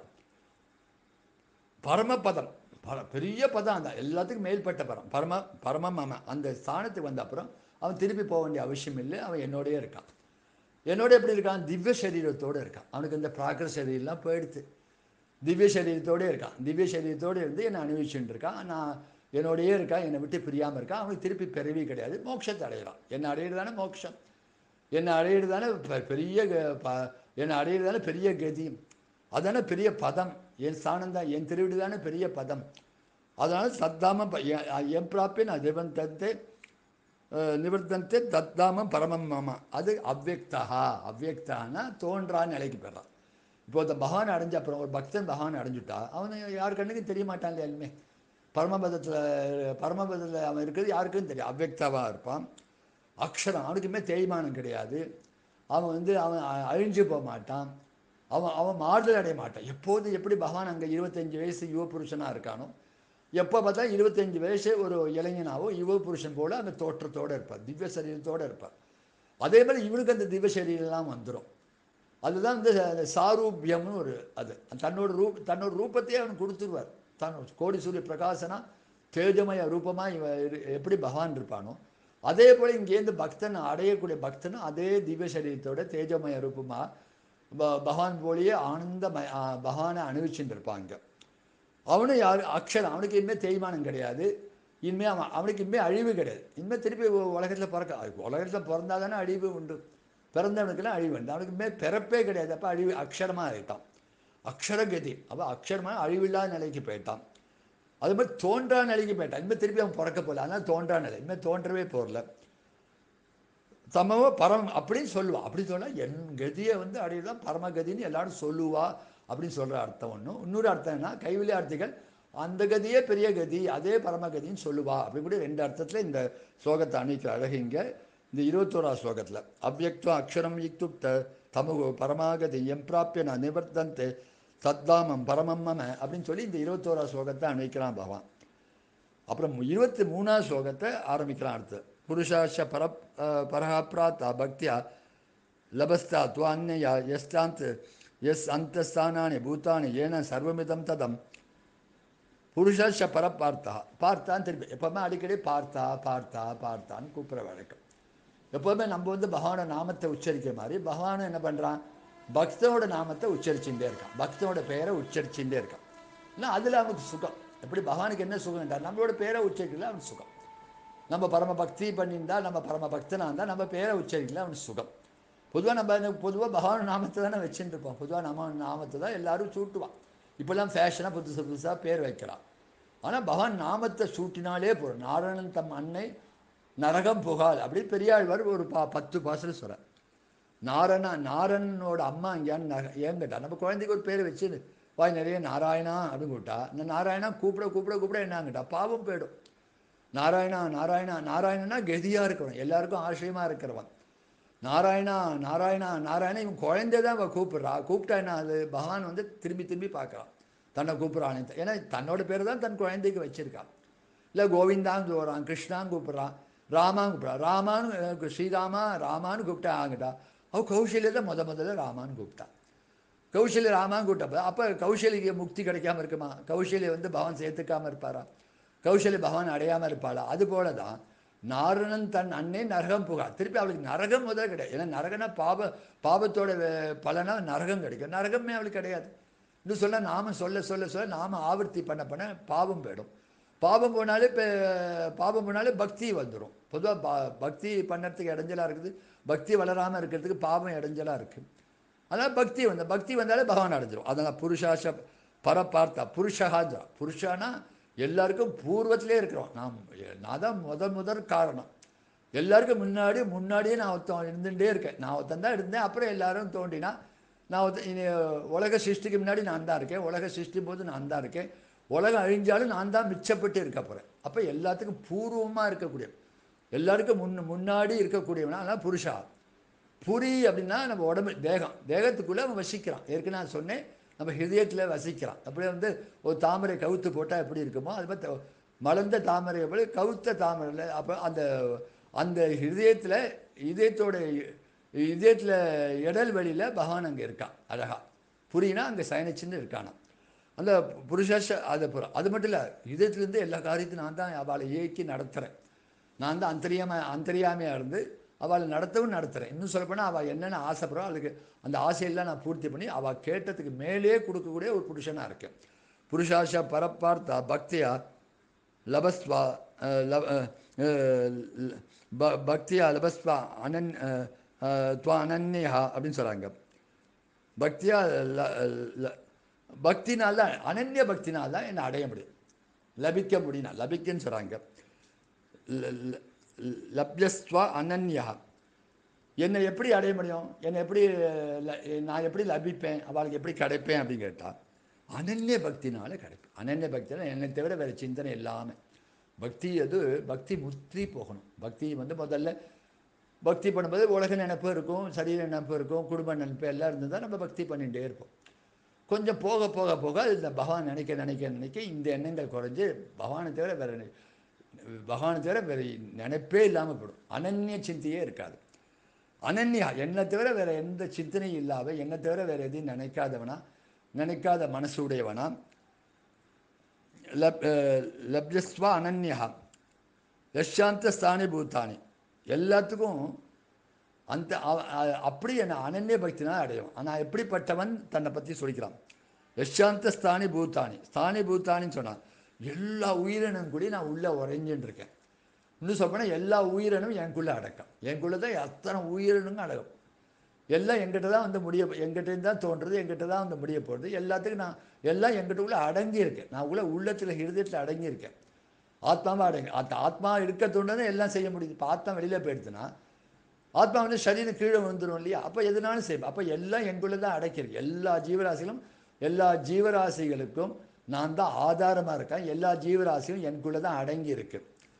S1: பரமபதம் பர பெரிய பதம் அந்த எல்லாத்துக்கும் மேல்பட்ட பரம் பரம பரமம் அவன் அந்த ஸ்தானத்துக்கு வந்த அப்புறம் அவன் திருப்பி போக வேண்டிய அவசியம் இல்லை அவன் என்னோடயே இருக்கான் என்னோட எப்படி இருக்கான் திவ்ய சரீரத்தோடு இருக்கான் அவனுக்கு இந்த பிராகிருத சரீரம்லாம் போயிடுத்து திவ்ய சரீரத்தோடே இருக்கான் திவ்ய சரீரத்தோடு இருந்து என்னை அனுபவிச்சுட்டு இருக்கான் நான் என்னோடயே இருக்கான் என்னை விட்டு பிரியாமல் இருக்கான் அவனுக்கு திருப்பி பிறவி கிடையாது மோட்சத்தை அடையலாம் என்னை அடையிறது தானே மோட்சம் என்னை அடையிறது தானே பெ- பெரிய க- ப- என்னை அடையிறது தானே பெரிய கதி அதானே பெரிய பதம் என் ஸ்தானம் தான் என் திருவிடு தானே பெரிய பதம் அதனால் சத்தாம ப- எ- என் பிராப்பின் அதிபந்தத்தை நிவர்த்தந்தே தத்தாமம் பரமம் மம அது அவ்வக்தா அவ்வக்தான்னா தோன்றா நிலைக்கு பெறான் இப்போ இந்த பகவான் அடைஞ்ச அப்புறம் ஒரு பக்தன் பகவான் அடைஞ்சுட்டா அவன் யார் கண்ணுக்கும் தெரிய மாட்டான் இல்லையா எல்லாமே பரமபதத்தில் பரமபதத்தில் அவன் இருக்கிறது யாருக்கும் தெரியும் அவ்வக்தாவாக இருப்பான் அக்ஷரம் அவனுக்குமே தேய்மானம் கிடையாது அவன் வந்து அவன் அ- அழிஞ்சு போக மாட்டான் அவன் அவன் மாறுதல் அடைய மாட்டான் எப்போது எப்படி பகவான் அங்கே இருபத்தஞ்சு வயசு யுவ புருஷனாக இருக்கானோ எப்போ பார்த்தா இருபத்தஞ்சு வயசு ஒரு இளைஞனாவோ யுவ புருஷன் போல அந்த தோற்றத்தோடு இருப்பார் திவ்ய சரீரத்தோடு இருப்பார் அதே மாதிரி இவனுக்கு அந்த திவ்ய சரீரம்லாம் வந்துடும் அதுதான் இந்த அந்த சாரூபியம்னு ஒரு அது தன்னோட ரூப் தன்னோட ரூபத்தையே அவன் கொடுத்துருவார் தான் கோடி சூரிய பிரகாசனா தேஜமய ரூபமாக இவன் இரு- எப்படி பகவான் இருப்பானோ அதே போல் இங்கேருந்து பக்தன் அடையக்கூடிய பக்தனும் அதே திவ்ய சரீரத்தோட தேஜமய ரூபமாக ப- பகவான் போலயே ஆனந்தமய ஆ, பகவானை அனுபவிச்சுட்டு இருப்பாங்க அவனும் யார் அக்ஷரம் அவனுக்கு இனிமேல் தேய்மானம் கிடையாது இனிமேல் அவன் அவனுக்கு இனிமேல் அழிவு கிடையாது இனிமேல் திருப்பி உலகத்தில் பிறக்க உலகத்தில் பிறந்தா தானே அழிவு உண்டு பிறந்தவனுக்கெல்லாம் அழிவு உண்டு அவனுக்கு இனிமேல் பிறப்பே கிடையாது அப்போ அழிவு அக்ஷரமாக ஆயிட்டான் அக்ஷரகதி அவன் அக்ஷரமாக அழிவில்லாத நிலைக்கு போயிட்டான் அது மாதிரி தோன்றா நிலைக்கு போயிட்டான் இனிமேல் திருப்பி அவன் பிறக்க போகல அதனால் தோன்றா நிலை இனிமேல் தோன்றவே போகல தமவோ பரம் அப்படின்னு சொல்லுவா அப்படி சொன்னா என் கதியை வந்து அடையதான் பரமகதின்னு எல்லாரும் சொல்லுவா அப்படின்னு சொல்ற அர்த்தம் ஒன்றும் இன்னொரு அர்த்தம் என்ன கைவிளையார்த்திகள் அந்த கதியே பெரிய கதி அதே பரமகதின்னு சொல்லுவா அப்படி கூட ரெண்டு அர்த்தத்தில் இந்த ஸ்லோகத்தை அணிக்கிற அழகு இங்க இந்த இருபத்தோராம் ஸ்லோகத்தில் அவ்வக்துவ அக்ஷரம் யுக்துப்த தமுகு பரமாகதி எம் பிராப்பிய நான் நிவர்த்தந்தே தத்தாமம் பரமம் மம அப்படின்னு சொல்லி இந்த இருபத்தோராம் ஸ்லோகத்தை அணிக்கிறான் பகவான் அப்புறம் இருபத்தி மூணாவது ஸ்லோகத்தை ஆரம்பிக்கிறான் அடுத்து புருஷாஷ பர பரஹா பிராத்தா பக்தியா லபஸ்தா துவான்யா எஸ்தாந்த் எஸ் அந்தஸ்தானானி பூத்தானி ஏன சர்வமிதம் ததம் புருஷாஷ பர பார்த்தா பார்த்தான் திருப்பி எப்பவுமே அடிக்கடி பார்த்தா பார்த்தா பார்த்தான்னு கூப்பிட்ற வழக்கம் எப்போதுமே நம்ம வந்து பகவானோட நாமத்தை உச்சரிக்கிற மாதிரி பகவான் என்ன பண்ணுறான் பக்தனோட நாமத்தை உச்சரிச்சுட்டே இருக்கான் பக்தனோட பெயரை உச்சரிச்சுட்டே இருக்கான் ஏன்னா அதில் அவனுக்கு சுகம் எப்படி பகவானுக்கு என்ன சுகம் என்றால் நம்மளோட பேரை உச்சரிக்கல அவனுக்கு சுகம் நம்ம பரம பக்தி பண்ணியிருந்தா நம்ம பரம பக்தனாக இருந்தால் நம்ம பேரை உச்சரிக்கல அவனுக்கு சுகம் பொதுவாக நம்ம பொதுவாக பகவான் நாமத்தை தானே வச்சுட்டு இருப்போம் பொதுவாக நம்ம நாமத்தை தான் எல்லாரும் சூட்டுவான் இப்போல்லாம் ஃபேஷனாக புதுசு புதுசாக பேர் வைக்கிறான் ஆனால் பகவான் நாமத்தை சூட்டினாலே போதும் நாராயணன் தம் அன்னை நரகம் புகால் அப்படி பெரியாழ்வார் ஒரு பா பத்து பாசல் சொல்கிறார் நாரணா நாரணனோட அம்மா இங்கேயான்னு நர ஏன் கேட்டா நம்ம குழந்தைக்கு ஒரு பேர் வச்சு வாய் நிறைய நாராயணா அப்படின்னு கூப்பிட்டா இந்த நாராயணா கூப்பிட கூப்பிட கூப்பிட என்னங்கிட்டா பாவம் போயிடும் நாராயணா நாராயணா நாராயணனா கதியாக இருக்கிறவன் எல்லாருக்கும் ஆசிரியமாக இருக்கிறவன் நாராயணா நாராயணா நாராயணா இவன் குழந்தை தான் அவள் கூப்பிட்றா கூப்பிட்டா என்ன அது பகவான் வந்து திரும்பி திரும்பி பார்க்குறான் தன்னை கூப்பிட்றான் ஏன்னா தன்னோட பேர் தான் தன் குழந்தைக்கு வச்சிருக்கான் இல்லை கோவிந்தான்னு சொல்கிறான் கிருஷ்ணான்னு கூப்பிட்றான் ராமான்னு கூப்பிட்றான் ராமான்னு அஹ், ஸ்ரீராமா ராமான்னு கூப்பிட்டா ஆகிட்டா அவள் கௌசல்யா தான் முத முதல்ல ராமான்னு கூப்பிட்டா கௌசல்ய ராமான்னு கூப்பிட்டப்ப அப்போ கௌசல்யக்கு முக்தி கிடைக்காம இருக்குமா கௌசல்ய வந்து பகவான் சேர்த்துக்காம இருப்பாரா கௌசல்ய பகவான் அடையாமல் இருப்பாளா அது போல தான் நாரணன் தன் அன்னை நரகம் புகா திருப்பி அவளுக்கு நரகம் முதல் கிடையாது ஏன்னா நரகனா பாப பாபத்தோட வே- பலனா நரகம் கிடைக்கும் நரகமே அவளுக்கு கிடையாது இன்னும் சொல்ல நாம சொல்ல சொல்ல சொல்ல நாம ஆவர்த்தி பண்ண பண்ண பாவம் போயிடும் பாவம் போனாலே இப்போ பாவம் போனாலே பக்தி வந்துடும் பொதுவாக ப பக்தி பண்ணுறதுக்கு இடைஞ்சலாக இருக்குது பக்தி வளராமல் இருக்கிறதுக்கு பாவம் இடைஞ்சலாக இருக்குது அதனால் பக்தி வந்து பக்தி வந்தாலே பகவான் அடைஞ்சிரும் அதனால் புருஷாச பரபார்த்தா புருஷகாஜா புருஷானா எல்லாருக்கும் பூர்வத்திலே இருக்கிறோம் நாம் நான் தான் முதல் முதல் காரணம் எல்லாருக்கும் முன்னாடி முன்னாடியே நான் ஒருத்தன் இருந்துகிட்டே இருக்கேன் நான் ஒருத்தன் தான் இருந்தேன் அப்புறம் எல்லாரும் தோண்டினா நான் ஒருத்தன் இனி உலக சிருஷ்டிக்கு முன்னாடி நான் தான் இருக்கேன் உலக சிருஷ்டி போது நான் தான் இருக்கேன் உலகம் அழிஞ்சாலும் நான் தான் மிச்சப்பட்டு இருக்க போகிறேன் அப்போ எல்லாத்துக்கும் பூர்வமாக இருக்கக்கூடிய எல்லாருக்கும் முன் முன்னாடி இருக்கக்கூடியவனா அதான் புருஷா புரி அப்படின்னா நம்ம உடம்பு தேகம் தேகத்துக்குள்ளே அவன் வசிக்கிறான் ஏற்கனவே நான் சொன்னேன் நம்ம ஹிருதயத்தில் வசிக்கிறான் அப்படியே வந்து ஒரு தாமரை கவுத்து போட்டால் எப்படி இருக்குமோ அது மாதிரி த- மலர்ந்த தாமரை போல கவுத்த தாமரையில் அப்போ அந்த அந்த ஹிருதயத்தில் இதயத்தோட இதயத்தில் இடல் வழியில் பகவான் அங்கே இருக்கான் அழகா புரியினா அங்கே சயனிச்சுன்னு இருக்கானாம் அந்த புருஷாஷ அது புறம் அது மட்டும் இல்லை இதயத்துலேருந்து எல்லா காரியத்தையும் நான் தான் அவளை இயக்கி நடத்துகிறேன் நான் தான் அந்தரியாம அந்தரியாமையாக இருந்து அவளை நடத்தவும் நடத்துகிறேன் இன்னும் சொல்லப்போனால் அவள் என்னென்ன ஆசைப்படுறோ அதுக்கு அந்த ஆசையெல்லாம் நான் பூர்த்தி பண்ணி அவள் கேட்டதுக்கு மேலே கொடுக்கக்கூடிய ஒரு புருஷனாக இருக்கேன் புருஷாஷா பரப்பார்த்தா பக்தியா லபஸ்வா அஹ், லப- அஹ், அஹ், ல- ப- பக்தியா லபஸ்வா அனன் அஹ், அஹ், துவா அனன்யா அப்படின்னு சொல்கிறாங்க பக்தியா ல- ல- பக்தினால அனன்ய பக்தினால தான் என்னை அடைய முடியும் லபிக்க முடியும் லபிக்கன்னு சொல்கிறாங்க லப்யஸ்வா அனன்யா என்னை எப்படி அடைய முடியும் என்னை எப்படி ல- நான் எப்படி லபிப்பேன் அவளுக்கு எப்படி கிடைப்பேன் அப்படின்னு கேட்டால் அனன்ய பக்தினால கிடைப்பேன் அனன்ய பக்தினால் என்னை தவிர வேறு சிந்தனை இல்லாமல் பக்தி அது பக்தி முற்றி போகணும் பக்தி வந்து முதல்ல பக்தி பண்ணும்போது உலக நினைப்பு இருக்கும் சரீர நினைப்பு இருக்கும் குடும்ப நினைப்பு எல்லாம் இருந்ததா நம்ம பக்தி பண்ணிகிட்டே இருப்போம் கொஞ்சம் போக போக போக இந்த பகவான் நினைக்க நினைக்க நினைக்க இந்த எண்ணங்கள் குறைஞ்சு பகவானை தவிர வேறு நி- பகவானை தவிர வேறு நினைப்பே இல்லாமல் போயிடும் அனன்ய சிந்தையே இருக்காது அனன்யா என்னை தவிர வேறு எந்த சிந்தனையும் இல்லாத என்னை தவிர வேறு எதையும் நினைக்காதவனா நினைக்காத மனசுடையவனா லப் அஹ் லப்யஸ்வா அனன்யா யஷாந்த ஸ்தானி பூத்தானி எல்லாத்துக்கும் அந்த அவ- அ- அப்படி என்ன அனன்ய பக்தினா அடையும் ஆனால் எப்படிப்பட்டவன் தன்னை பற்றி சொல்லிக்கிறான் யஷாந்த ஸ்தானி பூத்தானி ஸ்தானி பூத்தானின்னு சொன்னான் எல்லா உயிரினும் கூடி நான் உள்ளே உறைஞ்சுன்னு இருக்கேன் இன்னும் சொல்லப்போனால் எல்லா உயிரினும் எனக்குள்ளே அடக்கம் எனக்குள்ளே தான் அத்தனை உயிரினுங்க அடக்கம் எல்லாம் எங்கிட்ட தான் வந்து முடிய எங்கிட்ட தான் தோன்றுறது எங்கிட்ட தான் வந்து முடிய போகிறது எல்லாத்துக்கும் நான் எல்லாம் எங்கிட்ட உள்ள அடங்கி இருக்கேன் நான் உள்ள உள்ளத்தில் ஹிருதயத்தில் அடங்கி இருக்கேன் ஆத்மாவை அடங்கி அந்த ஆத்மா இருக்க தோணுது எல்லாம் செய்ய முடியுது இப்போ ஆத்மா வெளியில் போயிடுதுன்னா ஆத்மா வந்து சரீரம் கீழே வந்துடும் இல்லையா அப்போ எதுனாலும் செய்யும் அப்போ எல்லாம் எங்குள்ள தான் அடக்கியிருக்கு எல்லா ஜீவராசிகளும் எல்லா ஜீவராசிகளுக்கும் நான் தான் ஆதாரமாக இருக்கேன் எல்லா ஜீவராசியும் எனக்குள்ளே தான் அடங்கி இருக்கு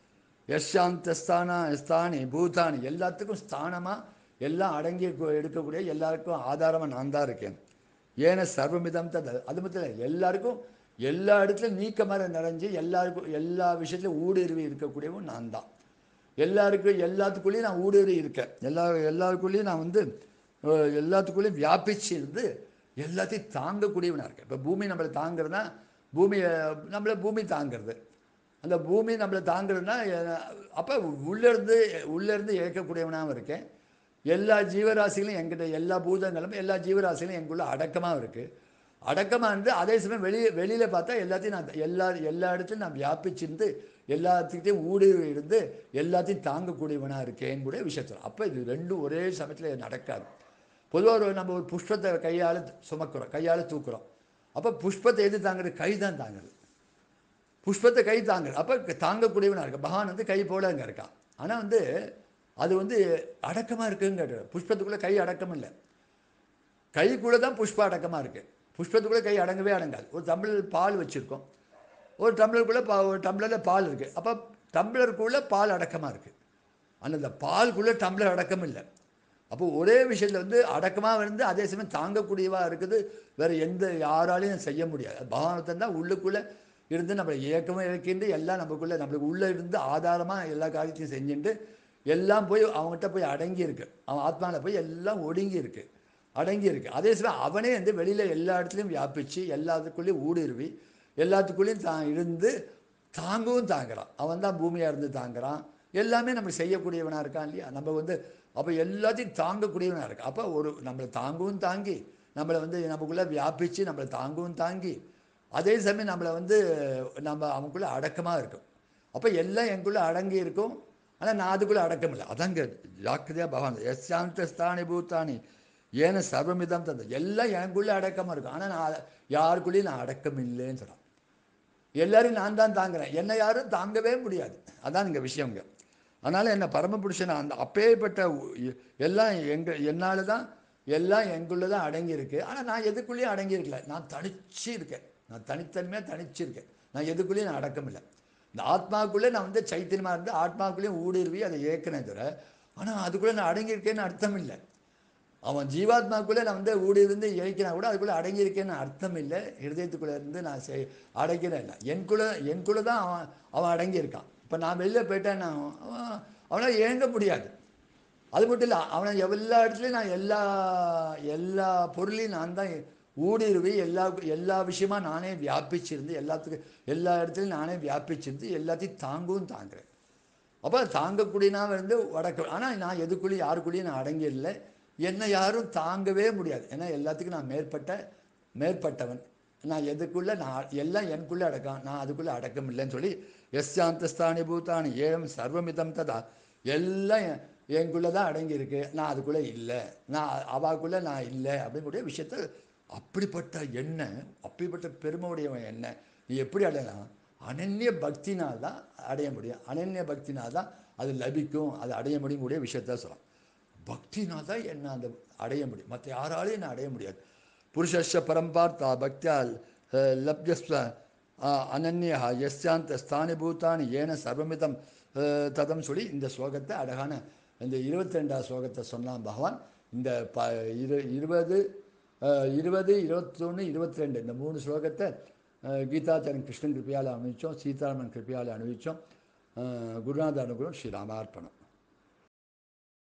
S1: யஷாந்த ஸ்தானா ஸ்தானி பூதானி எல்லாத்துக்கும் ஸ்தானமாக எல்லாம் அடங்கி இருக்க- எடுக்கக்கூடிய எல்லாருக்கும் ஆதாரமாக நான் தான் இருக்கேன் ஏன சர்வமிதம் தத் அது மட்டும் இல்லை எல்லாருக்கும் எல்லா இடத்துலையும் நீக்க மாதிரி நிறைஞ்சு எல்லாருக்கும் எல்லா விஷயத்துலையும் ஊடுருவி இருக்கக்கூடியவன் நான் தான் எல்லாருக்கும் எல்லாத்துக்குள்ளேயும் நான் ஊடுருவி இருக்கேன் எல்லா எல்லாருக்குள்ளேயும் நான் வந்து அஹ், எல்லாத்துக்குள்ளேயும் வியாபிச்சு இருந்து எல்லாத்தையும் தாங்கக்கூடியவனாக இருக்கேன் இப்போ பூமி நம்மளை தாங்குறதுனா பூமியை நம்மளை பூமி தாங்கிறது அந்த பூமி நம்மளை தாங்குறதுனா அப்போ உள்ளேருந்து உள்ளேருந்து இயக்கக்கூடியவனாகவும் இருக்கேன் எல்லா ஜீவராசிகளும் என்கிட்ட எல்லா பூதங்களும் எல்லா ஜீவராசிகளும் எங்குள்ள அடக்கமாக இருக்குது அடக்கமாக இருந்து அதே சமயம் வெளியே வெளியில் பார்த்தா எல்லாத்தையும் நான் எல்லா எல்லா இடத்துலையும் நான் வியாபிச்சிருந்து எல்லாத்துக்கிட்டையும் ஊடுருவி இருந்து எல்லாத்தையும் தாங்கக்கூடியவனாக இருக்கேன்னு கூட விஷயத்தில் அப்போ இது ரெண்டும் ஒரே சமயத்தில் நடக்காது பொதுவாக ஒரு நம்ம ஒரு புஷ்பத்தை கையால் சுமக்கிறோம் கையால் தூக்குறோம் அப்போ புஷ்பத்தை எது தாங்குறது கை தான் தாங்குறது புஷ்பத்தை கை தாங்குறது அப்போ தாங்கக்கூடியவனாக இருக்கு பகவான் வந்து கை போல அங்கே இருக்கான் ஆனால் வந்து அது வந்து அடக்கமாக இருக்குன்னு கேட்டு புஷ்பத்துக்குள்ளே கை அடக்கம் இல்லை கைக்குள்ளே தான் புஷ்ப அடக்கமாக இருக்குது புஷ்பத்துக்குள்ளே கை அடங்கவே அடங்காது ஒரு டம்ளர் பால் வச்சுருக்கோம் ஒரு டம்ளருக்குள்ளே பா ஒரு டம்ளரில் பால் இருக்குது அப்போ டம்ளருக்குள்ளே பால் அடக்கமாக இருக்குது ஆனால் இந்த பாலுக்குள்ளே டம்ளர் அடக்கம் இல்லை அப்போ ஒரே விஷயத்தில் வந்து அடக்கமாக இருந்து அதே சமயம் தாங்கக்கூடியவா இருக்குது வேறு எந்த யாராலையும் செய்ய முடியாது பகவானத்தை தான் உள்ளுக்குள்ளே இருந்து நம்மளை இயக்கமும் இயக்கிண்டு எல்லாம் நமக்குள்ளே நம்மளுக்கு உள்ளே இருந்து ஆதாரமாக எல்லா காரியத்தையும் செஞ்சுட்டு எல்லாம் போய் அவங்ககிட்ட போய் அடங்கி இருக்கு அவன் ஆத்மாவில் போய் எல்லாம் ஒடுங்கி இருக்கு அடங்கி இருக்கு அதே சமயம் அவனே வந்து வெளியில் எல்லா இடத்துலையும் வியாபிச்சு எல்லாத்துக்குள்ளேயும் ஊடுருவி எல்லாத்துக்குள்ளேயும் தான் இருந்து தாங்கவும் தாங்குறான் அவன் தான் பூமியாக இருந்து தாங்குறான் எல்லாமே நம்ம செய்யக்கூடியவனாக இருக்கான் இல்லையா நம்ம வந்து அப்போ எல்லாத்தையும் தாங்கக்கூடியவனாக இருக்கு அப்போ ஒரு நம்மளை தாங்கவும் தாங்கி நம்மளை வந்து நமக்குள்ளே வியாபிச்சு நம்மளை தாங்கவும் தாங்கி அதே சமயம் நம்மளை வந்து நம்ம அவனுக்குள்ளே அடக்கமாக இருக்கும் அப்போ எல்லாம் எங்குள்ளே அடங்கி இருக்கும் ஆனால் நான் அதுக்குள்ளே அடக்கம் இல்லை அதாங்க ஜாக்கிரதையாக பகவான் எஸ்யாந்த ஸ்தானி பூத்தானி ஏன சர்வமிதம் தந்த எல்லாம் எனக்குள்ளே அடக்கமாக இருக்கும் ஆனால் நான் யாருக்குள்ளேயும் நான் அடக்கம் இல்லைன்னு சொல்கிறான் எல்லாரையும் நான் தான் தாங்குறேன் என்னை யாரும் தாங்கவே முடியாது அதான் இங்கே விஷயங்க அதனால் என்ன பரமபுருஷன் அந்த அப்பேற்பட்ட உ- எல்லாம் எங்க என்னால் தான் எல்லாம் எங்குள்ளே தான் அடங்கி இருக்கு ஆனால் நான் எதுக்குள்ளேயும் அடங்கி இருக்கல நான் தனிச்சு இருக்கேன் நான் தனித்தன்மையாக தனிச்சு இருக்கேன் நான் எதுக்குள்ளேயும் நான் அடக்கம் இல்லை இந்த ஆத்மாவுக்குள்ளே நான் வந்து சைத்தன்யமாக இருந்து ஆத்மாவுக்குள்ளேயும் ஊடுருவி அதை ஏற்கனே தவிர ஆனால் அதுக்குள்ளே நான் அடங்கியிருக்கேன்னு அர்த்தம் இல்லை அவன் ஜீவாத்மாக்குள்ளே நான் வந்து ஊடி இருந்து இயக்கினா கூட அதுக்குள்ளே அடங்கியிருக்கேன்னு அர்த்தம் இல்லை ஹிருதயத்துக்குள்ளே இருந்து நான் செய் அடைக்கிறேன் இல்லை எனக்குள்ளே எனக்குள்ளே தான் அவன் அவன் அடங்கியிருக்கான் இப்போ நான் வெளியில் போயிட்டேன்னா அவன் அவனால் இயங்க முடியாது அது மட்டும் இல்லை அவனை எல்லா இடத்துலையும் நான் எல்லா எல்லா பொருளையும் நான் தான் ஊடுருவி எல்லா எல்லா விஷயமா நானே வியாபிச்சிருந்து எல்லாத்துக்கும் எல்லா இடத்துலையும் நானே வியாபிச்சிருந்து எல்லாத்தையும் தாங்கவும் தாங்குறேன் அப்போ தாங்கக்கூடியனா வந்து வடக்கு ஆனால் நான் எதுக்குள்ளேயும் யாருக்குள்ளேயும் நான் அடங்கிடல என்னை யாரும் தாங்கவே முடியாது ஏன்னா எல்லாத்துக்கும் நான் மேற்பட்ட மேற்பட்டவன் நான் எதுக்குள்ளே நான் எல்லாம் எனக்குள்ளே அடக்கம் நான் அதுக்குள்ளே அடக்கம் இல்லைன்னு சொல்லி எஸ்யாந்தஸ்தானி பூத்தானி ஏழம் சர்வமிதம் ததா எல்லாம் என்- எனக்குள்ளே தான் அடங்கியிருக்கு நான் அதுக்குள்ளே இல்லை நான் அவாக்குள்ளே நான் இல்லை அப்படிங்கக்கூடிய விஷயத்த அப்படிப்பட்ட எண்ணெய் அப்படிப்பட்ட பெருமையுடையவன் என்ன நீ எப்படி அடையலாம் அனன்ய பக்தினால் தான் அடைய முடியும் அனன்ய பக்தினால் தான் அது லபிக்கும் அது அடைய முடியக்கூடிய விஷயத்த சொல்லலாம் பக்தினால் தான் என்ன அந்த அடைய முடியும் மற்ற யாராலையும் நான் அடைய முடியாது புருஷஸ்ய பரம்பார்த்தா பக்தியால் அஹ், லப்யஸ்வ அஹ், அனன்யா எஸ்யாந்த ஸ்தானி பூத்தானி ஏன சர்வமிதம் அஹ், ததம் சொல்லி இந்த ஸ்லோகத்தை அழகான இந்த இருபத்தி ரெண்டாவது ஸ்லோகத்தை சொன்னான் பகவான் இந்த ப இரு இருபது அஹ், இருபது இருபத்தொன்று இருபத்தி ரெண்டு இந்த மூணு ஸ்லோகத்தை அஹ், கீதாச்சாரன் கிருஷ்ணன் கிருப்பையால் அனுபவித்தோம் சீதாராமன் கிருப்பையால் அனுபவித்தோம் குருநாத அனுகிரகம் ஸ்ரீராமார்ப்பணம்